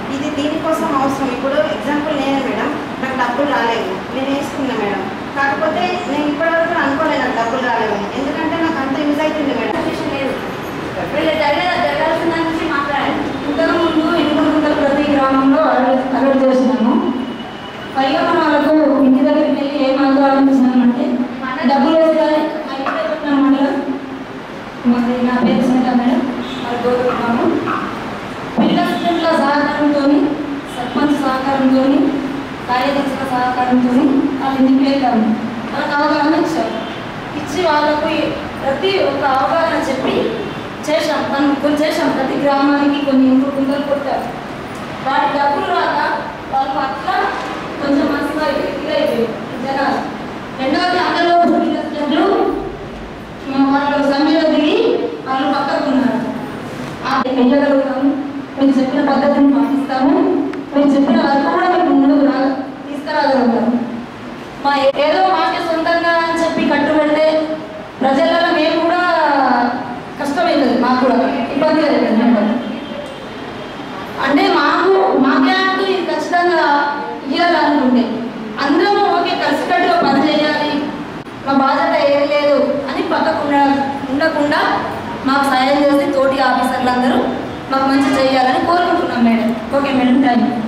ఇది దీనికోసం అవసరం ఇప్పుడు ఎగ్జాంపుల్ నేనే మేడం నాకు డబ్బులు రాలేవు నేను వేసుకున్నా మేడం కాకపోతే నేను ఇప్పటివరకు అనుకోలేదు నాకు డబ్బులు రాలేవు ఎందుకంటే నాకు అంత యూజ్ అవుతుంది మేడం విషయం లేదు వీళ్ళు జరగ జరగాల్సిన దాని గురించి మాట్లాడాలి ఇంతకు ముందు ఎనిమిది వందల ప్రతి గ్రామంలో అలర్ట్ అలర్ట్ చేసినాము పైగా మన వాళ్ళకు ఇంటి దగ్గరికి వెళ్ళి ఏం ఆలోచించినామంటే డబ్బులు వేస్తాయి మా ఇంటి దగ్గర ఉన్న మండలం మరి నా పేరు సునీత మేడం మరి గౌరవిస్తాము పిల్లల సహకారంతో సర్పంచ్ సహకారంతో కార్యదర్శుల సహకారంతో వాళ్ళ ఇంటికి వెళ్తాము వాళ్ళకి అవగాహన ఇచ్చారు ఇచ్చి వాళ్ళకు ప్రతి ఒక్క అవగాహన చెప్పి చేశాం మనం కొన్ని చేశాం ప్రతి గ్రామానికి కొన్ని ఇంకో కుందలు కొట్టారు వాటి డబ్బులు రాక వాళ్ళు అట్లా కొంచెం మనసులో ఇదైపోయి జనాలు రెండవది అందులో జనులు వాళ్ళు సమ్మెలో దిగి వాళ్ళు పక్కకు ఉన్నారు అది వెయ్యగలుగుతాము మీరు చెప్పిన పద్ధతిని పాటిస్తాము మీరు చెప్పిన వర్క్ కూడా మీకు ముందుకు రా తీసుకురాగలుగుతాము మా ఏదో మాకే సొంతంగా అని చెప్పి కట్టుబడితే ప్రజలలో మేము కూడా కష్టమవుతుంది మాకు కూడా ఇబ్బంది అవుతుంది మాకు. అంటే మాకు మాకే అంటూ ఇది ఖచ్చితంగా ఇవ్వాలనుకుంటే అందరం ఓకే కలిసికట్టుగా పని చేయాలి మా బాధ్యత ఏం లేదు అని పక్కకు ఉండ- ఉండకుండా మాకు సాయం చేసి తోటి ఆఫీసర్లు మాకు మంచి చేయాలని కోరుకుంటున్నాం madam okay madam thank you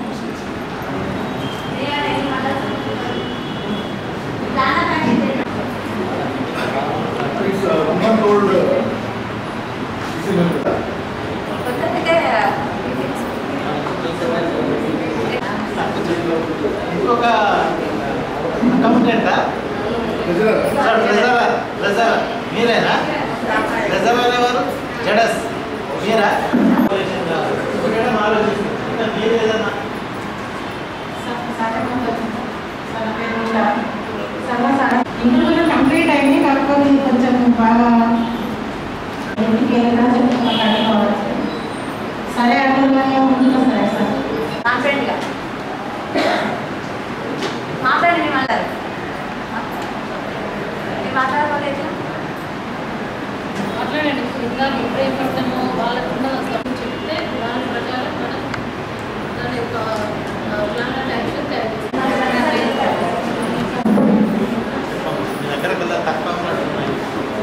It's a month old. ఇంకొక అకౌంటెంటా సార్ ట్రెజరర్ ట్రెజరర్ మీరేనా ట్రెజరర్ అనేవారు జడస్ మీరా మేడం ఆలోచిస్తుంది ఇంకా మీరు ఏదన్నా ఇంటర్వ్యూ కంప్లీట్ అయింది కాకపోతే కొంచెం బాగా ఎందుకు ఏదైనా చెప్పి మాట్లాడుకోవచ్చు సరే అంటే ముందుకు సరే సార్ కాన్ఫిడెంట్గా మాట్లాడండి మాట్లాడు మీరు మాట్లాడకపోతే ఎట్లా మాట్లాడండి ఇందాక ఎప్పుడే పడతామో వాళ్ళకున్న సభ్యులు చెప్తే దాని ప్రకారం మనం దాని యొక్క ప్లాన్ అండ్ యాక్షన్ తయారు చేస్తాం మీ దగ్గర పిల్లలు తక్కువ ఉన్నట్టున్నాయి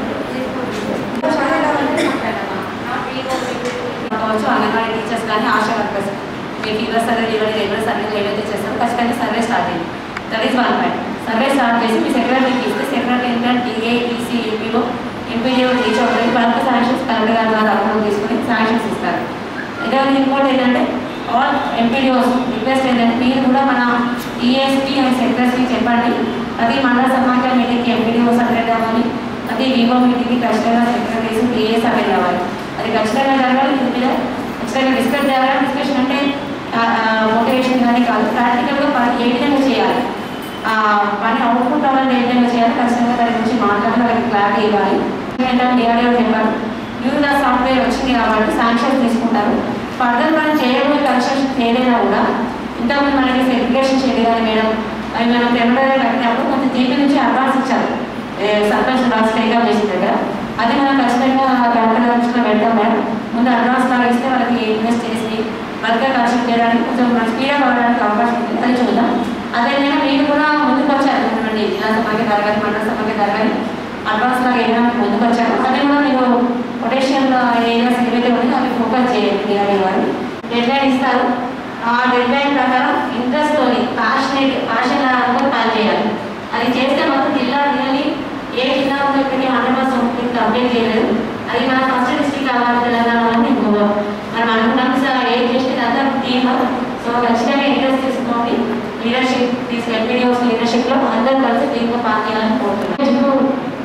కావచ్చు అంగన్వాడీ టీచర్స్ కానీ ఆశా వర్కర్స్ మీ fever survey delivery regular survey ఏవైతే చేస్తారో ఖచ్చితంగా సర్వే స్టార్ట్ అయింది that is one point survey start చేసి మీ సెక్రటరీకి ఇస్తే సెక్రటరీ ఏంటంటే డిఏ ఈసీ ఎంపీలో ఎంపీడీఓ రీచ్ అవుతుంది వాళ్ళకి శాంక్షన్స్ కలెక్టర్ గారి ద్వారా అప్రూవ్ తీసుకుని శాంక్షన్స్ ఇస్తారు ఇదే ఇంకోటి ఏంటంటే ఆల్ ఎంపీడీఓస్ రిక్వెస్ట్ ఏంటంటే మీరు కూడా మన ఈఎస్పీ అండ్ సెక్రటరీకి చెప్పండి ప్రతి మండల సమాచార మీటింగ్కి ఎంపీడీఓస్ అటెండ్ అవ్వాలి ప్రతి వివో మీటింగ్కి ఖచ్చితంగా సెక్రటరీస్ డిఏస్ అటెండ్ అవ్వాలి అది ఖచ్చితంగా జరగాలి దీని మీద ఖచ్చితంగా డిస్కస్ జరగాలి డిస్కషన్ అంటే మోటివేషన్ కానీ కాదు ప్రాక్టికల్గా పని ఏ విధంగా చేయాలి ఆ, పని అవుట్పుట్ అవ్వాలని ఏ విధంగా చేయాలి ఖచ్చితంగా దాని గురించి మాట్లాడి వాళ్ళకి క్లారిటీ ఇవ్వాలి ఏంటంటే డిఆర్ఏ చెప్పారు యూజ్ ఆ సాఫ్ట్వేర్ వచ్చింది కాబట్టి శాంక్షన్ తీసుకుంటారు ఫర్దర్ మనం చేయబోయే కన్స్ట్రక్షన్ ఏదైనా కూడా ఇంతకుముందు మనకి సెగ్రిగేషన్ షెడ్ కానీ మేడం అవి మనం టెంపరీ కట్టినప్పుడు కొంచెం తీపి నుంచి అడ్వాన్స్ ఇచ్చారు ఏ, సర్పంచ్ రాసి టేకప్ చేసిన దగ్గర అది మనం ఖచ్చితంగా కలెక్టర్ దృష్టిలో పెడతాం మేడం ముందు అడ్వాన్స్ లాగా ఇస్తే వాళ్ళకి ఇన్వెస్ట్ చేసి వర్క్ కన్స్ట్రక్ట్ చేయడానికి కొంచెం మన స్పీడప్ అవ్వడానికి అవకాశం ఉంది అది చూద్దాం అదేవిధంగా మీరు కూడా ముందుకు వచ్చారు చూడండి జిల్లా సభకి జరగాలి మండల సభకి జరగాలి అడ్వాన్స్ లాగా ఏదైనా ముందుకు వచ్చారు అది కూడా మీరు పొటెన్షియల్ ఏరియాస్ ఏవైతే ఉన్నాయో అవి ఫోకస్ చేయండి డిఆర్ఏ వారు డెడ్ లైన్ ఇస్తారు ఆ డెడ్ లైన్ ప్రకారం ఇంట్రెస్ట్ తోని ప్యాషనేట్ ప్యాషన్ అనుకుని పని చేయాలి అది చేస్తే మొత్తం జిల్లా జిల్లాని ఏ జిల్లా ఉందో ఇప్పటికీ హండ్రెడ్ పర్సెంట్ కంప్లీట్ చేయలేదు అది మన ఫస్ట్ డిస్ట్రిక్ట్ అవ్వాలి తెలంగాణ అని ఇంకో మనం అనుకున్నాం సార్ ఏం చేసేది అంతా టీమ్ సో ఖచ్చితంగా ఇంట్రెస్ట్ తీసుకోండి లీడర్షిప్ తీసుకు ఎంపీడీఓస్ లీడర్షిప్లో అందరూ కలిసి దీంట్లో పాస్ చేయాలని కోరుతున్నాను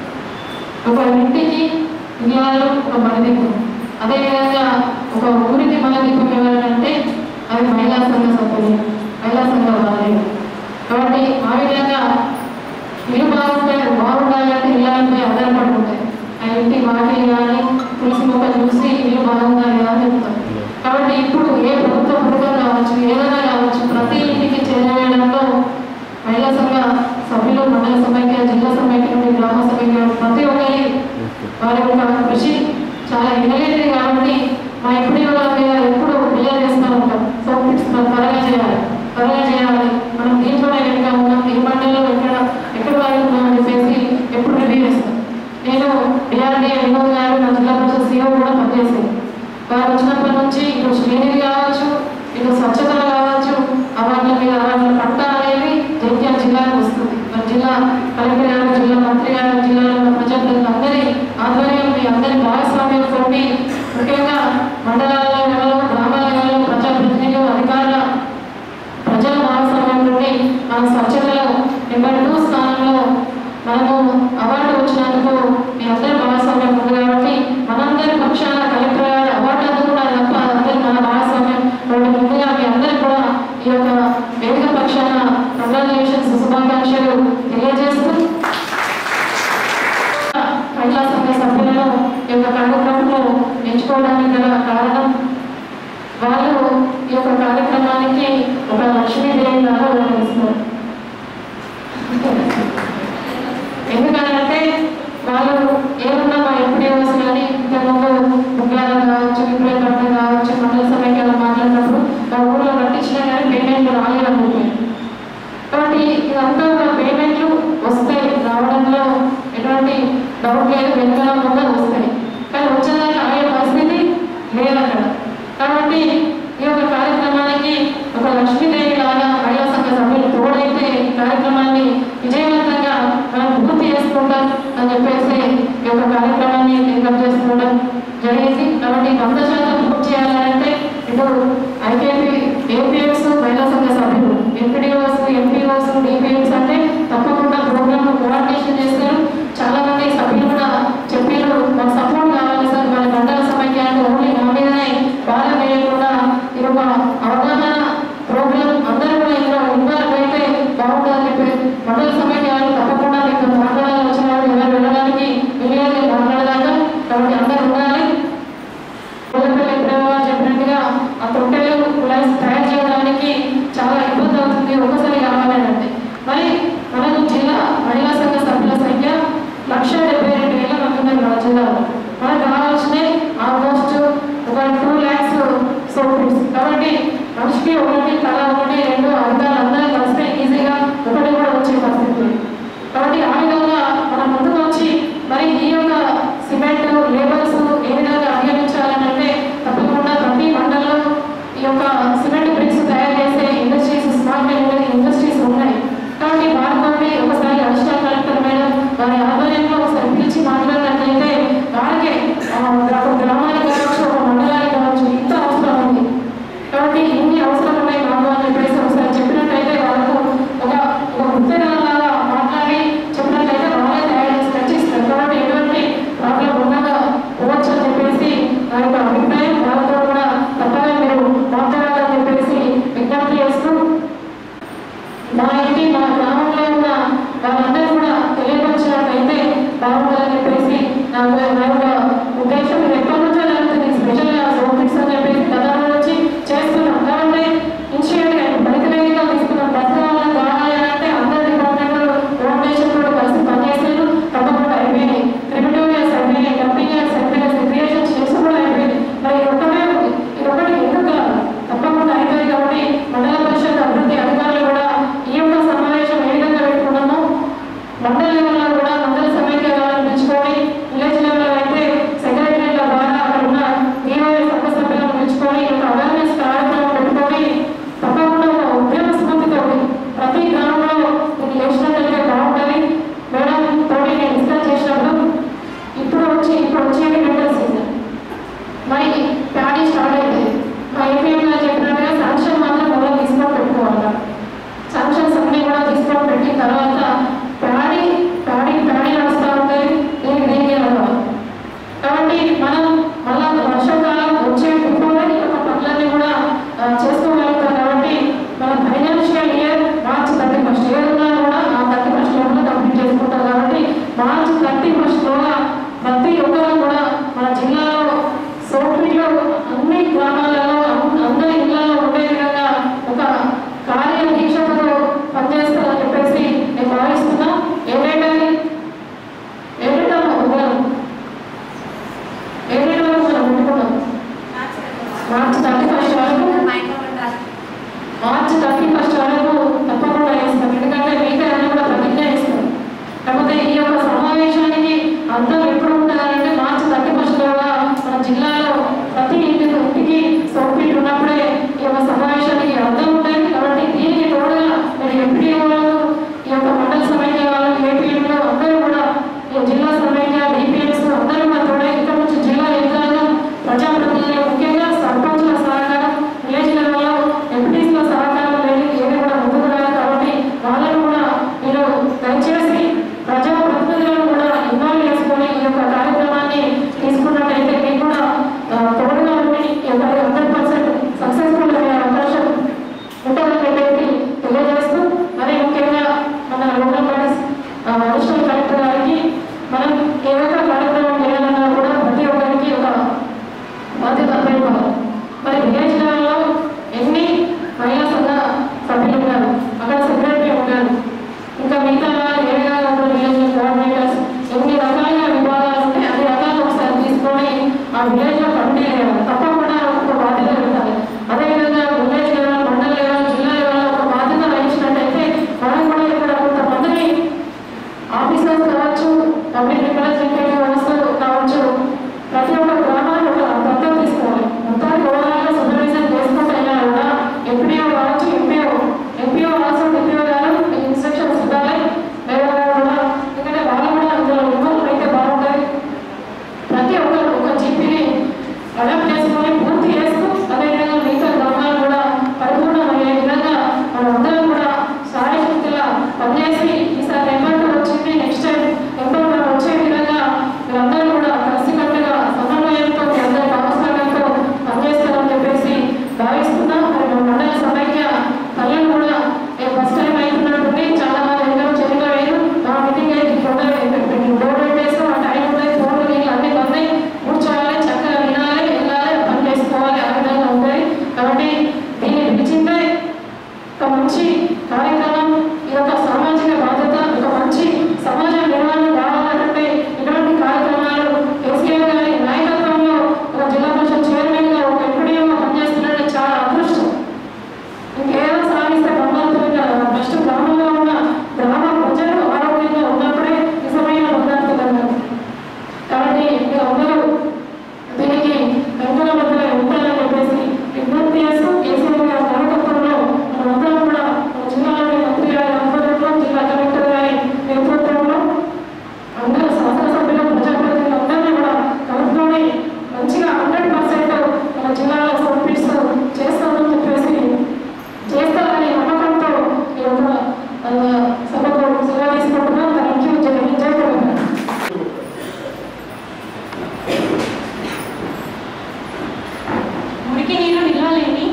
ఒక ఇంటికి ఇల్లాలు ఒక మణిదీపం అదేవిధంగా ఒక ఊరికి మణిదీపం ఎవరంటే అది మహిళా సంఘ సభ్యులు మహిళా సంఘ వారి కాబట్టి ఆ విధంగా ఇల్లు బాగుంటే బాగుండాలంటే ఇల్లాలపై ఆధారపడి ఉంటాయి ఆ ఇంటి వాకిలి కానీ తులసి మొక్క చూసి ఇల్లు బాగుందా లేదా అని చెప్తాం కాబట్టి ఇప్పుడు ఏ ప్రభుత్వ పథకం కావచ్చు ఏదైనా కావచ్చు ప్రతి ఇంటికి చేరవేయడంలో మహిళా సంఘ సభ్యులు మండల సమైక్య జిల్లా సమైక్య నుండి గ్రామ సమైక్య ప్రతి ఒక్కరి వారి యొక్క కృషి చాలా ఎనలేనిది కాబట్టి మా ఎప్పుడు మీద ఎప్పుడు క్లియర్ చేస్తూ ఉంటాం సో ఇట్స్ త్వరగా చేయాలి త్వరగా చేయాలి మనం దీంట్లోనే వెనుక ఉన్నాం ఈ మండలిలో ఎక్కడ ఎక్కడ వరకు ఉన్నాం అని చెప్పేసి ఎప్పుడు రివ్యూ చేస్తాం నేను డిఆర్డీఏ వినోద్ గారు నా జిల్లా పరిషత్ సీఓ కూడా పనిచేసింది వారు వచ్చినప్పటి నుంచి ఇటు శ్రేణి కావచ్చు ఇటు స్వచ్ఛతలు కావచ్చు అవార్డుల మీద అవార్డుల పట్ట అనేది జగిత్యాల జిల్లాకు వస్తుంది మన జిల్లా కలెక్టర్ గారు జిల్లా మంత్రి గారు జిల్లాలో ఉన్న ప్రజాప్రతినిధులు అందరి ఆధ్వర్యం మీ అందరి భాగస్వామ్యంతో ముఖ్యంగా మండలాల లెవెల్లో గ్రామాల లెవెల్లో ప్రజాప్రతినిధులు అధికారుల ప్రజల భాగస్వామ్యం నుండి మన స్వచ్ఛతలో నెంబర్ టూ స్థానంలో మనము అవార్డు వచ్చినందుకు మీ అందరి భాగస్వామ్యం ఉంది కాబట్టి మనందరి పక్షాన కలెక్టర్ గారు అవార్డు అందుకున్నారు తప్ప అందరి మన భాగస్వామ్యం కాబట్టి ముందుగా మీ అందరికి కూడా ఈ యొక్క వేదిక పక్షాన కంగ్రాచులేషన్స్ శుభాకాంక్షలు తెలియజేస్తూ మహిళా సంఘ సభ్యులను ఈ యొక్క కార్యక్రమంలో ఎంచుకోవడానికి గల కారణం వాళ్ళు ఈ యొక్క కార్యక్రమానికి ఒక లక్ష్మీదేవి లాగా వ్యవహరిస్తారు ఎందుకంటే వాళ్ళు ఏమన్నా మా ఎంపీడీఓస్ కానీ ఇంతకుముందు ముగ్గారం కావచ్చు విక్రయపట్నం కావచ్చు మండల సమైక్యాలు మాట్లాడినప్పుడు మా ఊళ్ళో కట్టించినా కానీ పేమెంట్లు రాలేదనుకుంటుంది కాబట్టి ఇదంతా ఒక పేమెంట్లు వస్తాయి రావడంలో ఎటువంటి డౌట్ లేదు వెనుకల ముందు వస్తాయి కానీ వచ్చేదాకా అయ్యే పరిస్థితి లేదు అక్కడ కాబట్టి ఈ యొక్క కార్యక్రమానికి ఒక లక్ష్మీదేవి లాగా మహిళా సంఘ సభ్యులు తోడైతే ఈ కార్యక్రమాన్ని విజయవంతంగా మనం పూర్తి చేసుకుంటాం అని చెప్పేసి ఈ యొక్క కార్యక్రమాన్ని టేకప్ చేసుకోవడం జరిగింది కాబట్టి వంద శాతం పూర్తి చేయాలంటే ఇటు ఐకేపీ ఏపీఎస్ మహిళా సంఘ సభ్యులు ఎంపీడీఓస్ ఎంపీఓస్ డిపిఎస్ అంటే తప్పకుండా ప్రోగ్రామ్ కోఆర్డినేషన్ చేస్తారు చాలా మంది సభ్యులు కూడా చెప్పారు మాకు సపోర్ట్ కావాలి సార్ మన మండల సమైక్యాన్ని ఓన్లీ మా మీదనే భారం వేయకుండా ఇది ఒక అవగాహన ప్రోగ్రామ్ అందరూ కూడా ఇందులో ఇన్వాల్వ్ అయితే బాగుంటుందని చెప్పి మండల సమైక్యాలు తప్పకుండా మీకు మాట్లాడాలని వచ్చిన వాళ్ళు ఎవరు వెళ్ళడానికి వీళ్ళని మాట్లాడదాకా కాబట్టి అందరూ ఉండాలి పిల్లలు ఎప్పుడో చెప్పినట్టుగా ఆ తొట్టెలు కులాయిస్ తయారు చేయడానికి చాలా ఇబ్బంది అవుతుంది ఒకసారి కావాలంటే మరి మనకు జిల్లా మహిళా సంఘ సభ్యుల సంఖ్య లక్ష డెబ్బై రెండు వేల మంది ఉన్నారు మన జిల్లాలో మనకు కావాల్సినవి ఆల్మోస్ట్ ఒక టూ ల్యాక్స్ సోప్స్ కాబట్టి మనిషికి ఒకటి తల ఒకటి రెండు అధికారులు అందరూ కలిస్తే ఈజీగా ఒకటి కూడా వచ్చే పరిస్థితి ఉంది. కాబట్టి ఆ విధంగా మనం ముందుకు వచ్చి మరి ఈ యొక్క సిమెంట్ లేబర్స్ ఏ విధంగా అధిగమించాలని అంటే తప్పకుండా ప్రతి మండలంలో ఈ యొక్క సిమెంట్ బ్రిక్స్ తయారు చేసే ఇండస్ట్రీస్ స్మార్ట్ ఇండస్ట్రీస్ ఉన్నాయి కాబట్టి వారితోటి ఒకసారి అడిషనల్ కలెక్టర్ మేడం వారి ఆధ్వర్యంలో ఒకసారి పిలిచి మాట్లాడినట్లయితే వారికి ఆ, ఒక గ్రామానికి కావచ్చు ఒక మండలానికి కావచ్చు ఇంత అవసరం ఉంది కాబట్టి ఇన్ని అవసరం ఉన్నాయి మాకు అని చెప్పేసి ఒకసారి చెప్పినట్టయితే వాళ్ళకు ఒక ఒక ఉత్తరాలాగా మాట్లాడి చెప్పినట్లయితే వాళ్ళే తయారు చేసి రచిస్తారు కాబట్టి ఎటువంటి ప్రాబ్లం ఉండగా పోవచ్చు అని చెప్పేసి నా యొక్క అభిప్రాయం వాళ్ళతో కూడా తప్పగా మీరు మాట్లాడాలని చెప్పేసి విజ్ఞప్తి చేస్తూ మా ఇంటి మా గ్రామంలో ఉన్న వాళ్ళందరూ కూడా తెలియపరిచినట్లయితే బాగుంటుందని చెప్పేసి నాకు నా యొక్క ఉద్దేశం ఇది ఎప్పటి నుంచో జరుగుతుంది స్పెషల్గా సోపిక్స్ అని చెప్పేసి గతంలో నుంచి చేస్తున్నాం కాబట్టి ఇనిషియేట్గా బయట వేదికలు తీసుకున్నాం ప్రస్తుతం కావాలి అని అంటే అందరి డిపార్ట్మెంట్ కోఆర్డినేషన్ కూడా కలిసి పనిచేసేది తప్పకుండా అయిపోయినాయి క్రిమిటివ్ ఇయర్స్ అయిపోయినాయి డంపింగ్ ఇయర్స్ అయిపోయినాయి రిక్రియేషన్ చేసి కూడా అయిపోయింది మరి ఇది ఒకటే ఉంది ఇది ఒకటి ఎందుకు కాదు తప్పకుండా అయిపోయింది కాబట్టి మండల పరిషత్ అభివృద్ధి అధికారులు కూడా ఈ యొక్క సమావేశం ఏ విధంగా పెట్టుకున్నామో మండల లెవెల్లో కూడా మండల సమైక్య లెవెల్ పెంచుకొని విలేజ్ లెవెల్లో కాకపోతే ఈ యొక్క సమావేశానికి అర్థం ఎప్పుడు ఉంటుందంటే మార్చి థర్టీ ఫస్ట్ మన జిల్లాలో ప్రతి ఇంటి ఇంటికి సోపిట్ ఉన్నప్పుడే ఈ యొక్క సమావేశానికి అర్థం ఉంటుంది కాబట్టి దీనికి తోడుగా మీరు ఎంపీడీ వాళ్ళు ఈ యొక్క మండల సమైక్య వాళ్ళు ఏపీఎంలో అందరూ కూడా ఈ జిల్లా సమైక్య డిపిఎంస్ అందరూ కూడా తోడే ఇక్కడ నుంచి జిల్లా యంత్రాంగం ప్రజాప్రతినిధులు ముఖ్యంగా సర్పంచుల సహకారం విలేజ్ లెవెల్లో ఎంపీటీస్ల సహకారం లేదు ఏది కూడా ముందుకు రాదు కాబట్టి వాళ్ళని కూడా మీరు దయచేసి ప్రజాప్రతినిధులను కూడా ఇన్వాల్వ్ చేసుకొని ఈ యొక్క కార్యక్రమాన్ని తీసుకున్నట్టయితే మీకు కూడా ఆ, తోడుగా ఉండి ఈ యొక్క హండ్రెడ్ పర్సెంట్ సక్సెస్ఫుల్ అయ్యే అవకాశం ఉంటుందని చెప్పేసి తెలియజేస్తూ మరి ముఖ్యంగా మన లోకల్ బాడీస్ అడిషనల్ కలెక్టర్ గారికి మనం ఏ ఒక్క కార్యక్రమం చేయాలన్నా కూడా ప్రతి ఒక్కరికి ఒక బాధ్యత అప్పగించాలి మరి విలేజ్ లెవెల్లో ఎన్ని మహిళా సంఘ సభ్యులు ఉన్నారు అక్కడ సెక్రటరీ ఉన్నారు ఇంకా మిగతా వాళ్ళు ఏ విధంగా ఉంటారు విలేజ్ కోఆర్డినేటర్స్ ఎన్ని రకాలుగా విభాగాలు ఉంటాయి అన్ని రకాలు ఒకసారి తీసుకొని ఆ విలేజ్ లో పంపిణీ చేయాలి తప్పకుండా ఒక బాధ్యత పెట్టాలి అదేవిధంగా విలేజ్ లెవెల్ మండల లెవెల్ జిల్లా లెవెల్ ఒక బాధ్యత వహించినట్టయితే మనం కూడా ఇక్కడ కొంతమందిని ఆఫీసర్స్ కావచ్చు పబ్లిక్ రిప్రజెంటేటివ్ వ్యవస్థలు కావచ్చు ప్రతి ఒక్క గ్రామాన్ని ఒక దత్తత తీసుకోవాలి మొత్తానికి ఓవరాల్గా సూపర్వైజర్ చేసుకుంటే అయినా కూడా ఎంపీఓ కావచ్చు ఎంపీఓ ఎంపీఓ ఆల్సో ఎంపీఓ గారు ఇన్స్ట్రక్షన్స్ ఇవ్వాలి లేదా కూడా ఎందుకంటే వాళ్ళు కూడా అందులో ఇన్వాల్వ్ అయితే బాగుంటుంది ప్రతి ఒక్కరు ఒక జీపీని అడాప్ట్ చేసుకొని పూర్తి చేస్తూ అదేవిధంగా మిగతా గ్రామాలు కూడా పరిపూర్ణమయ్యే విధంగా మనందరం కూడా సాయశక్తిగా పనిచేసి ఈసారి నెంబర్ వచ్చింది నెక్స్ట్ టైం నెంబర్ వచ్చే విధంగా మీరందరూ కూడా కలిసికట్టుగా సమన్వయంతో మీ అందరి భాగస్వామ్యంతో పనిచేస్తారని చెప్పేసి భావిస్తున్నాం మరి మన మండల సమైక్య తల్లిని కూడా ఫస్ట్ టైం అవుతున్నట్టుంది చాలా మంది ఎంతో చెరువుగా వేరు మా మీటింగ్ అయితే ఫోటో డోర్ పెట్టేస్తాం ఆ టైం ఉంటుంది ఫోన్లు నీళ్ళు అన్ని బంద్ కూర్చోవాలి చక్కగా వినాలి వెళ్ళాలి పని చేసుకోవాలి ఆ విధంగా ఉంటుంది కాబట్టి దీన్ని పిలిచిందే ఒక మంచి కార్యక్రమం ఇది ఒక సామాజిక బాధ్యత ఒక మంచి సమాజ నిర్వహణ కావాలంటే ఇటువంటి కార్యక్రమాలు కేసీఆర్ గారి నాయకత్వంలో ఒక జిల్లా పరిషత్ చైర్మన్ గా ఒక ఎంపీడీఓ పనిచేస్తున్నట్టు చాలా అదృష్టం ఇంకేదో సాధిస్తే భగవంతుడిగా ఫస్ట్ గ్రామంలో ఉన్న గ్రామ ప్రజలు ఆరోగ్యంగా ఉన్నప్పుడే నిజమైన భగవంతులు కాబట్టి మీరు అందరూ దీనికి వెంకల మధ్యలో ఉంటారని చెప్పేసి విజ్ఞప్తి చేస్తూ కేసీఆర్ గారి నాయకత్వంలో మనమందరం కూడా మన జిల్లాలోని మంత్రి గారి ఆధ్వర్యంలో జిల్లా కలెక్టర్ గారి నేతృత్వంలో అందరూ శాసనసభ్యులు ప్రజాప్రతినిధులు అందరినీ కూడా కలుపుకొని మంచిగా హండ్రెడ్ పర్సెంట్ మన జిల్లాలో సబ్మిట్స్ చేస్తామని చెప్పేసి చేస్తారని నమ్మకంతో ఈ యొక్క ఆ, సభకు సెలవు తీసుకుంటున్నాం థ్యాంక్ యూ జై హింద్, జై తెలంగాణ మురికి నీరు నిల్వలేని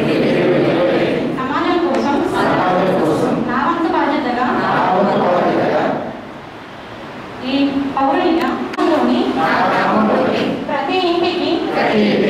సమాజం కోసం నా వంతు బాధ్యతగా ఈ పౌరునిగా లోని ప్రతి ఇంటికి